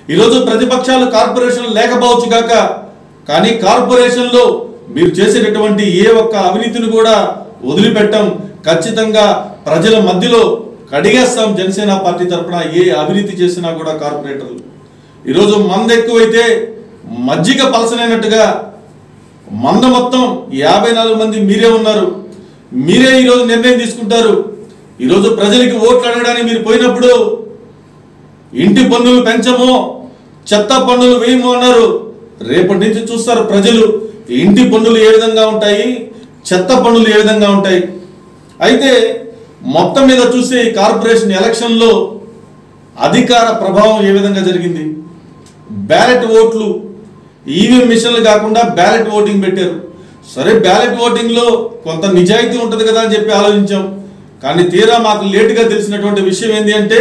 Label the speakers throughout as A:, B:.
A: ఈరోజు ప్రతిపక్షాలు కార్పొరేషన్లు లేకపోవచ్చు కాక కానీ కార్పొరేషన్లో మీరు చేసేటటువంటి ఏ ఒక్క అవినీతిని కూడా వదిలిపెట్టం ఖచ్చితంగా ప్రజల మధ్యలో కడిగేస్తాం జనసేన పార్టీ తరపున ఏ అవినీతి చేసినా కూడా కార్పొరేటర్లు ఈరోజు మంద ఎక్కువైతే మజ్జిగ పలసనైనట్టుగా మంద మొత్తం యాభై నాలుగు మంది మీరే ఉన్నారు మీరే ఈరోజు నిర్ణయం తీసుకుంటారు ఈరోజు ప్రజలకి ఓట్లు అడగడానికి మీరు పోయినప్పుడు ఇంటి పన్నులు పెంచము చెత్త పన్నులు వేయము అన్నారు రేపటి నుంచి చూస్తారు ప్రజలు ఇంటి పన్నులు ఏ విధంగా ఉంటాయి చెత్త పన్నులు ఏ విధంగా ఉంటాయి అయితే మొత్తం మీద చూస్తే ఈ కార్పొరేషన్ ఎలక్షన్లో అధికార ప్రభావం ఏ విధంగా జరిగింది బ్యాలెట్ ఓట్లు ఈవీఎం మిషన్లు కాకుండా బ్యాలెట్ ఓటింగ్ పెట్టారు సరే బ్యాలెట్ ఓటింగ్లో కొంత నిజాయితీ ఉంటుంది కదా అని చెప్పి ఆలోచించాం కానీ తీరా మాకు లేటుగా తెలిసినటువంటి విషయం ఏంటి అంటే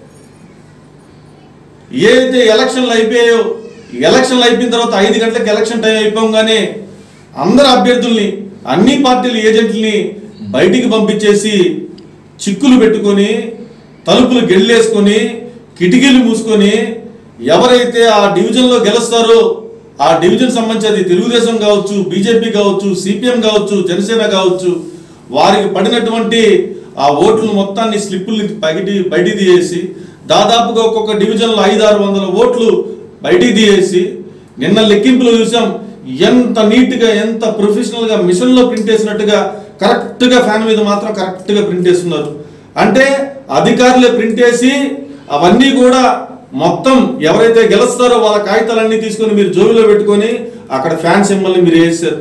A: ఏదైతే ఎలక్షన్లు అయిపోయాయో ఎలక్షన్లు అయిపోయిన తర్వాత ఐదు గంటలకు ఎలక్షన్ టైం అయిపోగానే అందరు అభ్యర్థుల్ని అన్ని పార్టీల ఏజెంట్లని బయటికి పంపించేసి చిక్కులు పెట్టుకొని తలుపులు గెళ్ళేసుకొని కిటికీలు మూసుకొని ఎవరైతే ఆ డివిజన్లో గెలుస్తారో ఆ డివిజన్ సంబంధించి అది తెలుగుదేశం కావచ్చు బీజేపీ కావచ్చు సిపిఎం కావచ్చు జనసేన కావచ్చు వారికి పడినటువంటి ఆ ఓట్లు మొత్తాన్ని స్లిప్పుల్ని బయటి బయటికి తీసేసి దాదాపుగా ఒక్కొక్క డివిజన్లో ఐదు ఆరు వందల ఓట్లు బయటికి తీసేసి నిన్న లెక్కింపులు చూసాం ఎంత నీట్గా ఎంత ప్రొఫెషనల్గా మిషన్లో ప్రింట్ చేసినట్టుగా కరెక్ట్గా ఫ్యాన్ మీద మాత్రం కరెక్ట్గా ప్రింట్ చేస్తున్నారు అంటే అధికారులే ప్రింట్ చేసి అవన్నీ కూడా మొత్తం ఎవరైతే గెలుస్తారో వాళ్ళ కాగితాలన్నీ తీసుకొని మీరు జోబిలో పెట్టుకొని అక్కడ ఫ్యాన్ సింబల్ని మీరు వేసారు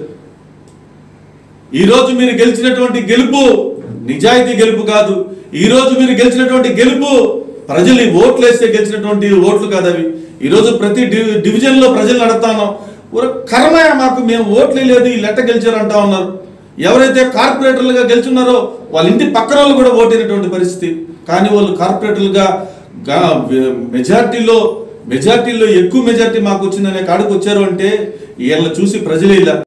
A: ఈ రోజు మీరు గెలిచినటువంటి గెలుపు నిజాయితీ గెలుపు కాదు ఈ రోజు మీరు గెలిచినటువంటి గెలుపు ప్రజలు ఓట్లు వేస్తే గెలిచినటువంటి ఓట్లు కాదు అవి ఈ రోజు ప్రతి డి- డివిజన్ లో ప్రజలు నడతాను కర్మయ మాకు మేము ఓట్లే లేదు ఈ లెట్ట గెలిచారు అంటా ఉన్నారు ఎవరైతే కార్పొరేటర్లుగా గెలుచున్నారో వాళ్ళ ఇంటి పక్కన వాళ్ళు కూడా ఓటైనటువంటి పరిస్థితి కానీ వాళ్ళు కార్పొరేటర్లుగా గా- మెజార్టీలో మెజార్టీలో ఎక్కువ మెజార్టీ మాకు వచ్చిందనే కాడికి వచ్చారు అంటే వీళ్ళని చూసి ప్రజలు ఇలా